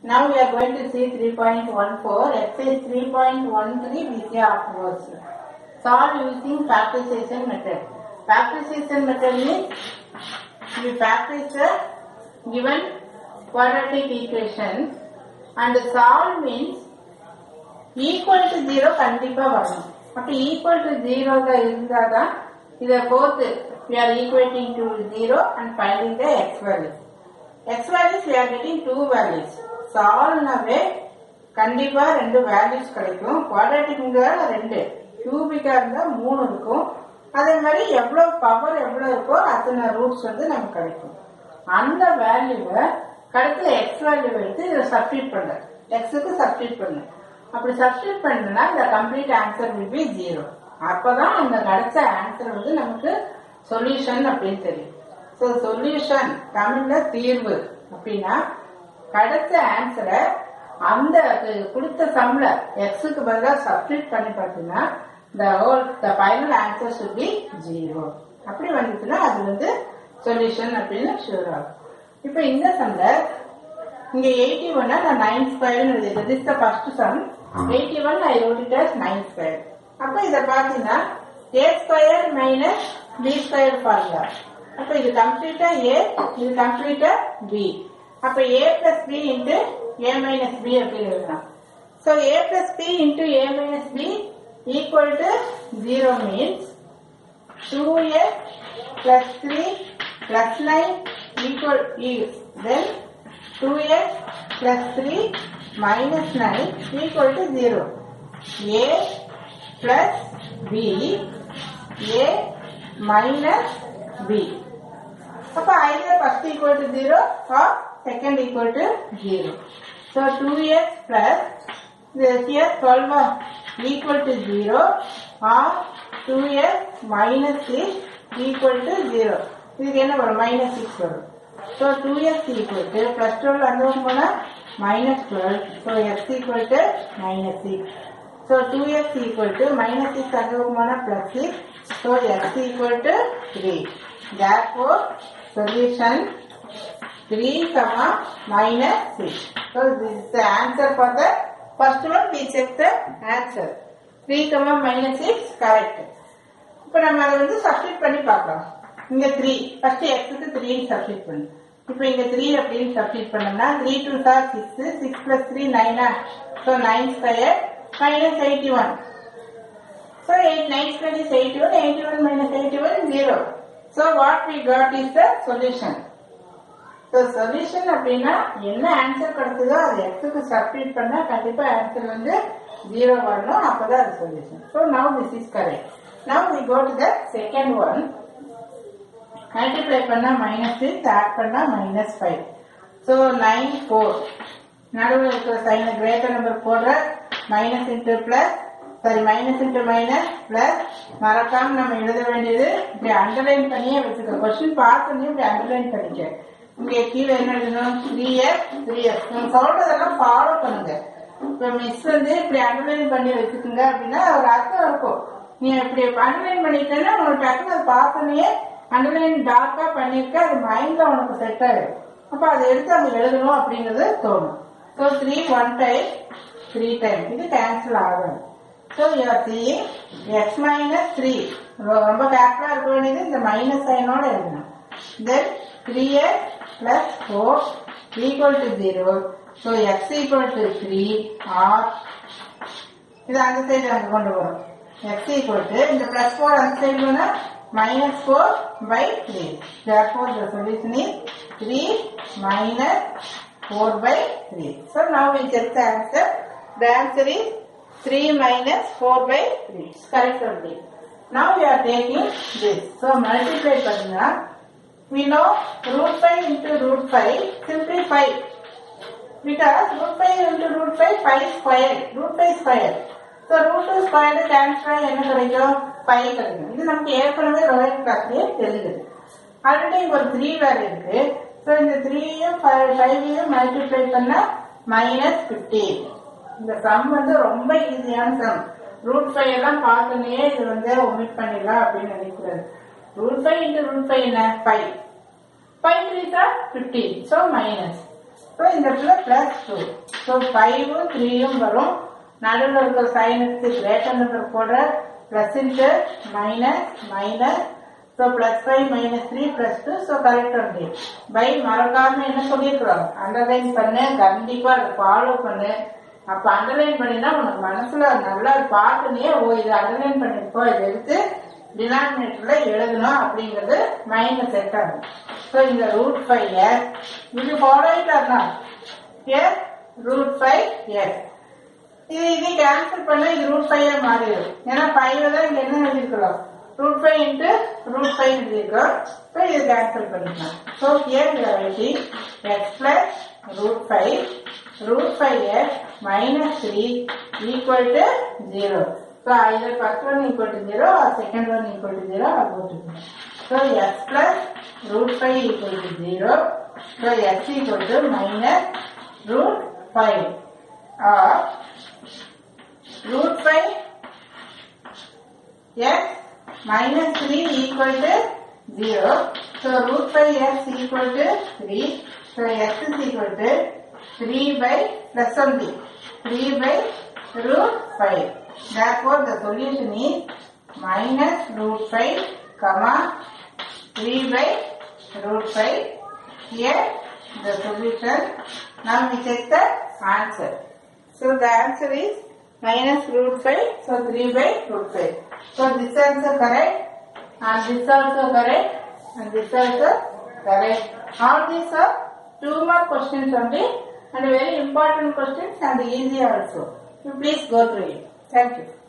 Now we are going to see 3.14. Exercise 3.13 we see afterwards. Solve using factorization method. Factorization method means we factorize the given quadratic equation and solve means equal to zero கண்டிப்பா வரணும் அப்ப equal to zero இருந்தாதான் இதை போத்து we are equating to zero and finding the x values x values we are getting two values சால்வ்னாவே கண்டிப்பா ரெண்டு values கிடைக்கும் குவாட்ரேட்டிக்ங்க ரெண்டு கியூபிக்கா இருந்தா மூணு இருக்கும் அதே மாதிரி எவ்வளவு பவர் எவ்வளவு இருக்கோ அத்தனை ரூட்ஸ் வந்து நமக்கு கிடைக்கும் அந்த வேல்யூவை கடைசியில எக்ஸ் வேல்யூ எடுத்து இதை சப்ஸ்டியூட் பண்ண எக்ஸுக்கு சப்ஸ்டியூட் பண்ணு அப்படி சப்ஸ்டியூட் பண்ணா இந்த complete answer will be zero அப்பதான் அந்த கிடைச்ச ஆன்சர் வந்து நமக்கு சொல்யூஷன் அப்படின்னு தெரியும் ஸோ சொல்யூஷன் தமிழ்ல தீர்வு அப்படின்னா கிடைச்ச ஆன்சரை அந்த அது கொடுத்த சம்ல எக்ஸுக்கு பதிலாக சப்ஸ்டியூட் பண்ணி பார்த்தீங்கன்னா the whole the final answer should be zero அப்படி வந்துச்சுன்னா அது வந்து சொல்யூஷன் அப்படின்னு ஷூர் ஆகும் இப்போ இந்த சம்ல இங்க எயிட்டி ஒன்னா நான் நைன் ஸ்கொயர் எழுதிட்டேன் this the first sum eighty one I wrote it as nine square அப்ப இத பாத்தீங்கன்னா a square minus b square formula அப்ப இது கம்ப்ளீட்டா ஏ இது கம்ப்ளீட்டா பி அப்ப a plus b into a minus b அப்படின்னு எழுதலாம் so a plus b into a minus b equal to zero means 2x plus 3 plus 9 equal is then 2x plus 3 minus 9 equal to 0. a plus b a minus b. அப்ப either first equal to 0 or second equal to 0. So 2x plus this here 12 are equal to 0 or 2x minus 6 equal to 0. இதுக்கு என்ன வரும் minus six வரும் so two x equal to plus twelve அந்த போனால் minus twelve so x equal to minus six so two x equal to minus six அந்த போனால் plus six so x equal to three therefore solution 3 comma minus 6 so this is the answer for the first one we check the answer 3 comma minus 6 correct இப்போ நம்ம அதை வந்து substitute பண்ணி பார்க்கலாம் இங்க three first எக்ஸுக்கு த்ரீ சப்ஸ்டிட் பண்ணு இப்போ இங்க த்ரீ அப்படின்னு சப்ஸ்டிட் பண்ணோம்னா த்ரீ டூ சார் சிக்ஸ் சிக்ஸ் பிளஸ் த்ரீ நைனா so nine square minus eighty one so eight nine square is eighty one eighty one minus eighty one zero so what we got is the solution so solution அப்படின்னா என்ன answer கிடைச்சதோ அது எக்ஸுக்கு substitute பண்ணா கண்டிப்பா answer வந்து zero வரணும் அப்பதான் அது solution so now this is correct now we go to the second one multiply பண்ணா மைனஸ் சிக்ஸ் ஆட் பண்ணா minus five so nine four நடுவில் இருக்கிற சைனை கிரேட்டர் நம்பர் போடுற minus into plus sorry minus into minus plus மறக்காம நம்ம எழுத வேண்டியது இப்படி அண்டர்லைன் பண்ணியே வச்சுக்க கொஸ்டின் பார்த்தோன்னே இப்படி அண்டர்லைன் பண்ணிக்க இங்க கீழே என்ன எழுதணும் த்ரீ எக்ஸ் த்ரீ எக்ஸ் நம்ம சொல்றதெல்லாம் ஃபாலோ பண்ணுங்க இப்ப மிஸ் வந்து இப்படி அண்டர்லைன் பண்ணி வச்சுக்கோங்க அப்படின்னா ஒரு அர்த்தம் இருக்கும் நீ இப்படி அண்டர்லைன் பண்ணிட்டேன்னா உனக்கு டக்குனு அதை பார்த்தோன்னே அண்டர்லைன் டார்க்கா பண்ணிருக்க அது மைண்ட்ல உனக்கு செட் ஆயிடும் அப்ப அதை எடுத்து அங்க எழுதணும் அப்படிங்கிறது தோணும் so three one time three time இது கேன்சல் ஆகும் so you're seeing x minus three ரொம்ப கேர்ஃபுல்லா இருக்க வேண்டியது இந்த மைனஸ் சைனோட எழுதணும் then three x plus four equal to zero so x equal to three or இது அந்த சைடு அங்க கொண்டு வரும் எக்ஸ் ஈக்குவல் டு இந்த பிளஸ் ஃபோர் அந்த சைடு போனா minus 4 by 3. Therefore, the solution is 3 minus 4 by 3. So, now we check the answer. The answer is 3 minus 4 by 3. It's correct only. Now we are taking this. So, multiply பண்ணா we know root 5 into root 5 simply 5 because root 5 into root 5 5 square root 5 square so root 2 square cancel என்ன கிடைக்கும் 5 கிடைக்கும் இது நமக்கு ஏற்கனவே royal கிளாஸ்லயே தெரியுது already இங்க ஒரு த்ரீ வேற இருக்கு ஸோ இந்த த்ரீயும் ஃபைவையும் மல்டிப்ளை பண்ணா மைனஸ் பிப்டீன் இந்த சம் வந்து ரொம்ப ஈஸியான சம் ரூட் ஃபைவ் எல்லாம் பார்த்தோன்னே இது வந்து ஒமிட் பண்ணிடலாம் அப்படின்னு நினைக்கிறது root five into root five என்ன ஃபைவ் ஃபைவ் த்ரீ சார் ஃபிஃப்டீன் ஸோ மைனஸ் ஸோ இந்த இடத்துல பிளஸ் டூ ஸோ ஃபைவும் த்ரீயும் வரும் நடுவில் இருக்கிற சைனுக்கு கிரேட்டர் நம்பர் போடுற plus into minus minus so plus five minus three plus two so correct வந்து பை மறக்காம என்ன சொல்லியிருக்கிறோம் அண்டர்லைன் பண்ணு கண்டிப்பா அதை ஃபாலோ பண்ணு அப்ப அண்டர்லைன் பண்ணினா உனக்கு மனசுல நல்லா பார்த்துனே ஓ இது அண்டர்லைன் பண்ணிருக்கோம் இதை எடுத்து டினாமினேட்டர்ல எழுதணும் அப்படிங்கிறது மைண்ட்ல செட் ஆகும் ஸோ இந்த ரூட் ஃபைவ் இது ஃபாலோ ஆயிட்டாருனா எஸ் ரூட் ஃபைவ் எஸ் இது இது கேன்சல் பண்ண இது ரூட் ஃபைவ் மாறிடும் ஏன்னா ஃபைவ் தான் இங்க என்ன எழுதிருக்கிறோம் root five into root five எழுதிருக்கோம் ஸோ இது கேன்சல் பண்ணிக்கலாம் so here we are writing x plus root five root five x minus three equal to zero so either first one equal to zero or second one equal to zero or போட்டுக்கணும் so x plus root five equal to zero so x equal to minus root five or root 5 x minus 3 equal to 0. So root 5 x equal to 3. So x is equal to 3 by plus something. 3 by root 5. Therefore the solution is minus root 5 comma 3 by root 5. Here the solution. Now we check the answer. So the answer is minus root 5, so 3 by root 5. So this also correct, and this also correct, and this also correct. All these are two more questions only, and very important questions and easy also. You please go through it. Thank you.